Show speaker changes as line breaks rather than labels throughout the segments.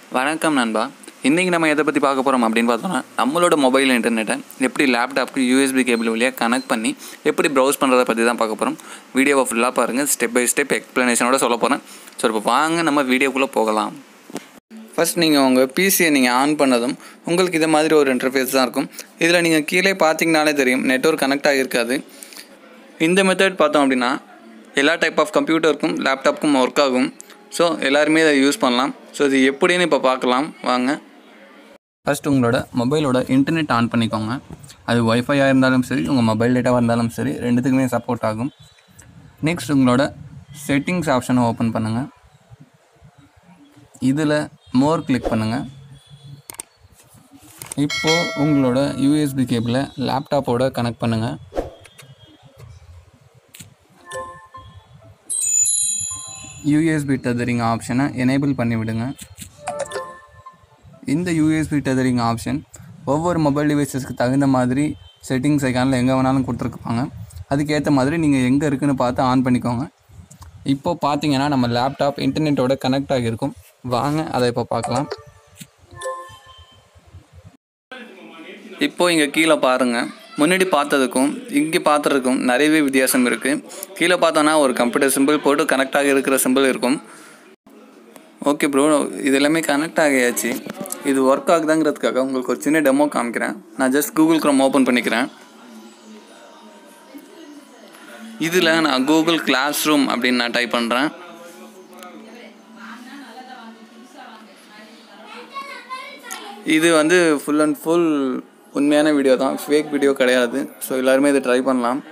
வணக்கம் நண்பா இன்றைக்கி நம்ம எதை பற்றி பார்க்க போகிறோம் அப்படின்னு பார்த்தோம்னா நம்மளோட மொபைல் இன்டர்நெட்டை எப்படி லேப்டாப்க்கு யூஎஸ்பி கேபிள் வழியாக கனெக்ட் பண்ணி எப்படி ப்ரௌஸ் பண்ணுறதை பற்றி தான் பார்க்க போகிறோம் வீடியோவை ஃபுல்லாக பாருங்கள் ஸ்டெப் பை ஸ்டெப் எக்ஸ்ப்ளனேஷனோட சொல்ல போகிறேன் ஸோ இப்போ வாங்க நம்ம வீடியோக்குள்ளே போகலாம் ஃபர்ஸ்ட் நீங்கள் உங்கள் பிசியை நீங்கள் ஆன் பண்ணதும் உங்களுக்கு இது மாதிரி ஒரு இன்டர்ஃபேஸ் தான் இருக்கும் இதில் நீங்கள் கீழே பார்த்தீங்கனாலே தெரியும் நெட்ஒர்க் கனெக்ட் ஆகியிருக்காது இந்த மெத்தட் பார்த்தோம் அப்படின்னா எல்லா டைப் ஆஃப் கம்ப்யூட்டருக்கும் லேப்டாப்புக்கும் ஒர்க் ஆகும் ஸோ எல்லாருமே இதை யூஸ் பண்ணலாம் ஸோ இது எப்படின்னு இப்போ பார்க்கலாம் வாங்க ஃபர்ஸ்ட் உங்களோட மொபைலோட இன்டர்நெட் ஆன் பண்ணிக்கோங்க அது ஒய்ஃபையாக இருந்தாலும் சரி உங்கள் மொபைல் டேட்டாவாக இருந்தாலும் சரி ரெண்டுத்துக்குமே சப்போர்ட் ஆகும் நெக்ஸ்ட் உங்களோட செட்டிங்ஸ் ஆப்ஷனை ஓப்பன் பண்ணுங்கள் இதில் மோர் கிளிக் பண்ணுங்கள் இப்போது உங்களோட யூஎஸ்பி கேபிளை லேப்டாப்போட கனெக்ட் பண்ணுங்கள் யூஎஸ்பி டெதரிங் ஆப்ஷனை எனேபிள் பண்ணி விடுங்க இந்த யூஎஸ்பி டெதரிங் ஆப்ஷன் ஒவ்வொரு மொபைல் டிவைசஸ்க்கு தகுந்த மாதிரி செட்டிங்ஸ் ஐக்கானில் எங்கே வேணாலும் கொடுத்துருப்பாங்க அதுக்கேற்ற மாதிரி நீங்கள் எங்கே இருக்குன்னு பார்த்து ஆன் பண்ணிக்கோங்க இப்போ பார்த்தீங்கன்னா நம்ம லேப்டாப் இன்டர்நெட்டோட கனெக்ட் ஆகியிருக்கும் வாங்க அதை இப்போ பார்க்கலாம் இப்போ இங்கே கீழே பாருங்கள் முன்னாடி பார்த்ததுக்கும் இங்கே பார்த்ததுக்கும் நிறையவே வித்தியாசம் இருக்குது கீழே பார்த்தோன்னா ஒரு கம்ப்யூட்டர் சிம்பிள் போட்டு கனெக்ட் ஆகி இருக்கிற சிம்பிள் இருக்கும் ஓகே ப்ரோ இது எல்லாமே கனெக்ட் ஆகியாச்சு இது ஒர்க் ஆகுதாங்கிறதுக்காக உங்களுக்கு ஒரு சின்ன டெமோ காமிக்கிறேன் நான் ஜஸ்ட் கூகுள் க்ரோம் ஓப்பன் பண்ணிக்கிறேன் இதில் நான் கூகுள் கிளாஸ் ரூம் அப்படின்னு நான் டைப் பண்ணுறேன் இது வந்து ஃபுல் அண்ட் ஃபுல் உண்மையான வீடியோ தான் ஃபேக் வீடியோ கிடையாது ஸோ எல்லாருமே இதை ட்ரை பண்ணலாம்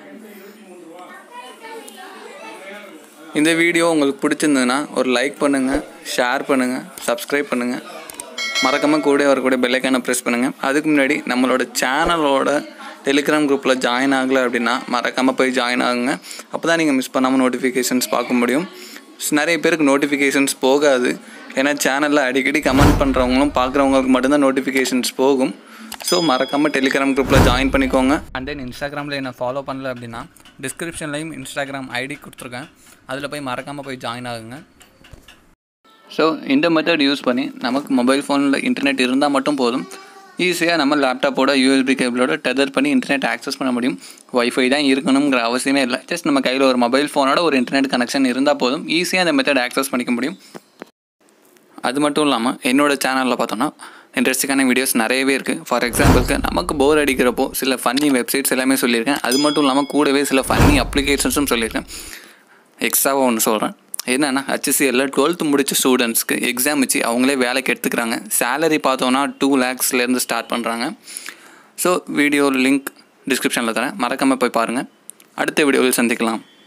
இந்த வீடியோ உங்களுக்கு பிடிச்சிருந்ததுன்னா ஒரு லைக் பண்ணுங்கள் ஷேர் பண்ணுங்கள் சப்ஸ்கிரைப் பண்ணுங்கள் மறக்காமல் கூட வரக்கூடிய பெல்லைக்கான ப்ரெஸ் பண்ணுங்கள் அதுக்கு முன்னாடி நம்மளோட சேனலோட டெலிகிராம் குரூப்பில் ஜாயின் ஆகலை அப்படின்னா மறக்காமல் போய் ஜாயின் ஆகுங்க அப்போ தான் நீங்கள் மிஸ் பண்ணாமல் நோட்டிஃபிகேஷன்ஸ் பார்க்க முடியும் நிறைய பேருக்கு நோட்டிஃபிகேஷன்ஸ் போகாது ஏன்னா சேனலில் அடிக்கடி கமெண்ட் பண்ணுறவங்களும் பார்க்குறவங்களுக்கு மட்டும்தான் நோட்டிஃபிகேஷன்ஸ் போகும் ஸோ மறக்காமல் டெலிகிராம் குரூப்பில் ஜாயின் பண்ணிக்கோங்க அண்ட் தென் இன்ஸ்டாகிராமில் என்ன ஃபாலோ பண்ணல அப்படின்னா டிஸ்கிரிப்ஷன்லையும் இன்ஸ்டாகிராம் ஐடி கொடுத்துருக்கேன் அதில் போய் மறக்காமல் போய் ஜாயின் ஆகுங்க ஸோ இந்த மெத்தட் யூஸ் பண்ணி நமக்கு மொபைல் ஃபோனில் இன்டர்நெட் இருந்தால் மட்டும் போதும் ஈஸியாக நம்ம லேப்டாப்போட யூஎஸ்பி கேபிளோட டெதர் பண்ணி இன்டர்நெட் ஆக்சஸ் பண்ண முடியும் ஒய்ஃபை தான் இருக்கணுங்கிற அவசியமே இல்லை ஜஸ்ட் நம்ம கையில் ஒரு மொபைல் ஃபோனோட ஒரு இன்டர்நெட் கனெக்ஷன் இருந்தால் போதும் ஈஸியாக அந்த மெத்தட் ஆக்சஸ் பண்ணிக்க முடியும் அது மட்டும் இல்லாமல் என்னோடய சேனலில் பார்த்தோன்னா இன்ட்ரெஸ்டிங்கான வீடியோஸ் நிறையவே இருக்குது ஃபார் எக்ஸாம்பிளுக்கு நமக்கு போர் அடிக்கிறப்போ சில ஃபன்னி வெப்சைட்ஸ் எல்லாமே சொல்லியிருக்கேன் அது மட்டும் இல்லாமல் கூடவே சில ஃபன்னி அப்ளிகேஷன்ஸும் சொல்லியிருக்கேன் எக்ஸ்ட்ராவாக ஒன்று சொல்கிறேன் என்னென்னா ஹச்சிசிஎல்லில் டுவெல்த்து முடிச்ச ஸ்டூடெண்ட்ஸ்க்கு எக்ஸாம் வச்சு அவங்களே வேலைக்கு எடுத்துக்கிறாங்க சேலரி பார்த்தோன்னா டூ லேக்ஸ்லேருந்து ஸ்டார்ட் பண்ணுறாங்க ஸோ வீடியோ லிங்க் டிஸ்கிரிப்ஷனில் தரேன் மறக்காமல் போய் பாருங்கள் அடுத்த வீடியோவில் சந்திக்கலாம்